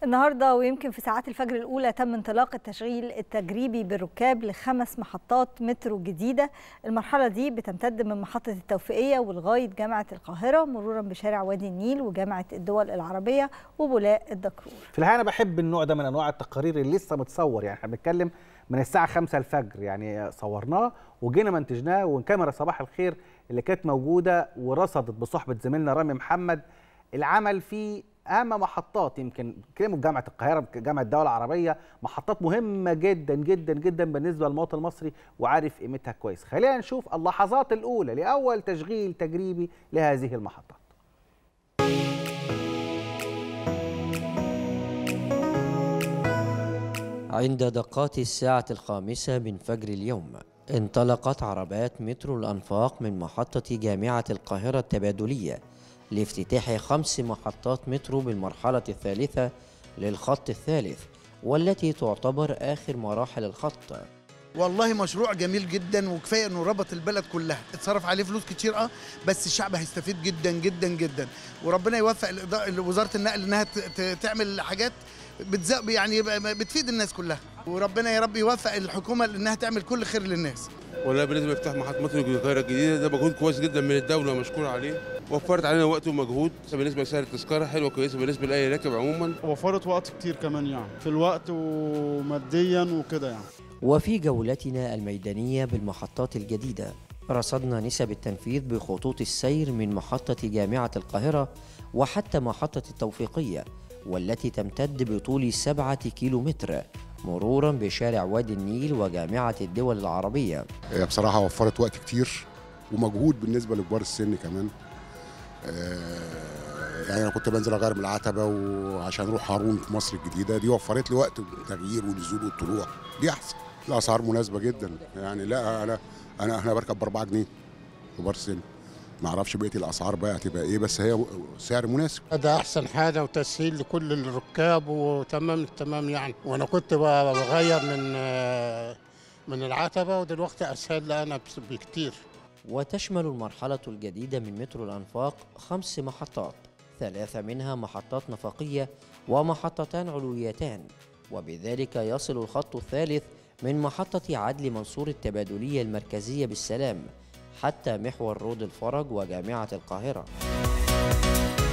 النهارده ويمكن في ساعات الفجر الاولى تم انطلاق التشغيل التجريبي بالركاب لخمس محطات مترو جديده المرحله دي بتمتد من محطه التوفيقيه ولغايه جامعه القاهره مرورا بشارع وادي النيل وجامعه الدول العربيه وبولاق الدكرور في الحقيقه انا بحب النوع ده من انواع التقارير اللي لسه متصور يعني احنا بنتكلم من الساعه 5 الفجر يعني صورناه وجينا منتجناه والكاميرا صباح الخير اللي كانت موجوده ورصدت بصحبه زميلنا رامي محمد العمل في اهم محطات يمكن كلمه جامعه القاهره جامعه الدول العربيه محطات مهمه جدا جدا جدا بالنسبه للمواطن المصري وعارف قيمتها كويس خلينا نشوف اللحظات الاولى لاول تشغيل تجريبي لهذه المحطات عند دقات الساعة الخامسة من فجر اليوم انطلقت عربات مترو الأنفاق من محطة جامعة القاهرة التبادلية لافتتاح خمس محطات مترو بالمرحلة الثالثة للخط الثالث والتي تعتبر آخر مراحل الخط والله مشروع جميل جدا وكفايه انه ربط البلد كلها اتصرف عليه فلوس كتير اه بس الشعب هيستفيد جدا جدا جدا وربنا يوفق الإضاءة- وزاره النقل انها ت- ت- تعمل حاجات بتزق يعني يبقى بتفيد الناس كلها وربنا يا رب يوفق الحكومه انها تعمل كل خير للناس والله بالنسبه لافتتاح محطه مترو القاهره الجديده ده مجهود كويس جدا من الدوله مشكور عليه وفرت علينا وقت ومجهود بالنسبه لسعر التذكره حلوه كويسه بالنسبه لاي راكب عموما وفرت وقت كتير كمان يعني في الوقت وماديا وكده يعني وفي جولتنا الميدانية بالمحطات الجديدة رصدنا نسب التنفيذ بخطوط السير من محطة جامعة القاهرة وحتى محطة التوفيقية والتي تمتد بطول سبعة كيلومتر مرورا بشارع وادي النيل وجامعة الدول العربية هي بصراحة وفرت وقت كتير ومجهود بالنسبة لكبار السن كمان آه، يعني أنا كنت بنزل أغير من العتبة وعشان أروح هارون في مصر الجديدة دي وفرت لي وقت تغيير ونزول والطلوع دي أحسن الأسعار مناسبة جدا يعني لا أنا أنا أنا بركب ب 4 جنيه كبار السن ما أعرفش بقية الأسعار بقى هتبقى إيه بس هي سعر مناسب ده احسن حاجه وتسهيل لكل الركاب وتمام التمام يعني وانا كنت بغير من آه، من العتبه ودلوقتي اسهل لي انا بس- بكتير وتشمل المرحلة الجديدة من مترو الأنفاق خمس محطات ثلاثة منها محطات نفقية ومحطتان علويتان وبذلك يصل الخط الثالث من محطة عدلي منصور التبادلية المركزية بالسلام حتى محور رود الفرج وجامعة القاهرة